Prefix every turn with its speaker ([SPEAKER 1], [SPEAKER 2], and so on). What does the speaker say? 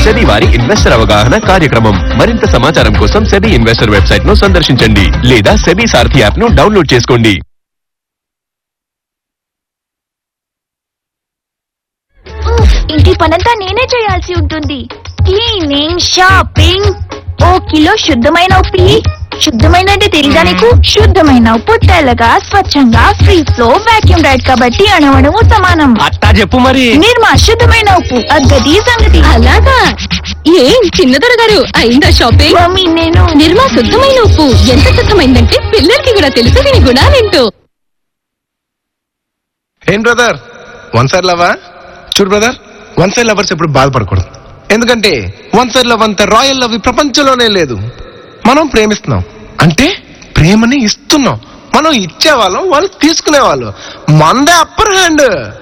[SPEAKER 1] SEBI వారి investor అవగాహన కార్యక్రమం మరింత సమాచారం కోసం సెబీ ఇన్వెస్టర్ వెబ్సైట్ ను సందర్శించండి లేదా సెబీ సారథి యాప్ ను డౌన్లోడ్ చేసుకోండి
[SPEAKER 2] ఉఫ్, ఇంటి పనంతా నేనే చేయాల్సి ఉంటుంది క్లీనింగ్ షాపింగ్ ఓ కిలో శుద్ధమైన ఉప్పు ఇయ్యి. శుద్ధమైన అంటే తెలీదా నీకు శుద్ధమైన ఉప్పు తెల్లగా స్వచ్ఛంగా ఫ్రీ ఫ్లో వాక్యూమ్ రైడ్ కాబట్టి అణవణము సమానం
[SPEAKER 3] అట్టా చెప్పు మరి
[SPEAKER 2] నిర్మా శుద్ధమైన ఉప్పు అగ్గది సంగతి
[SPEAKER 4] అలాగా ఏం చిన్నదొర గారు అయిందా షాపింగ్
[SPEAKER 2] మమ్మీ నేను
[SPEAKER 4] నిర్మా శుద్ధమైన ఉప్పు ఎంత శుద్ధమైందంటే పిల్లలకి కూడా తెలుసు దీని గుణాలేంటో
[SPEAKER 5] ఏం బ్రదర్ వన్ సైడ్ లవా చూడు బ్రదర్ వన్ సైడ్ లవర్స్ ఎప్పుడు బాధపడకూడదు ఎందుకంటే వన్ సైడ్ లవ్ అంత రాయల్ లవ్ ఈ ప్రపంచంలోనే లేదు మనం ప్రేమిస్తున్నాం అంటే ప్రేమని ఇస్తున్నాం మనం ఇచ్చేవాళ్ళం వాళ్ళు తీసుకునేవాళ్ళు మందే అప్పర్ హ్యాండ్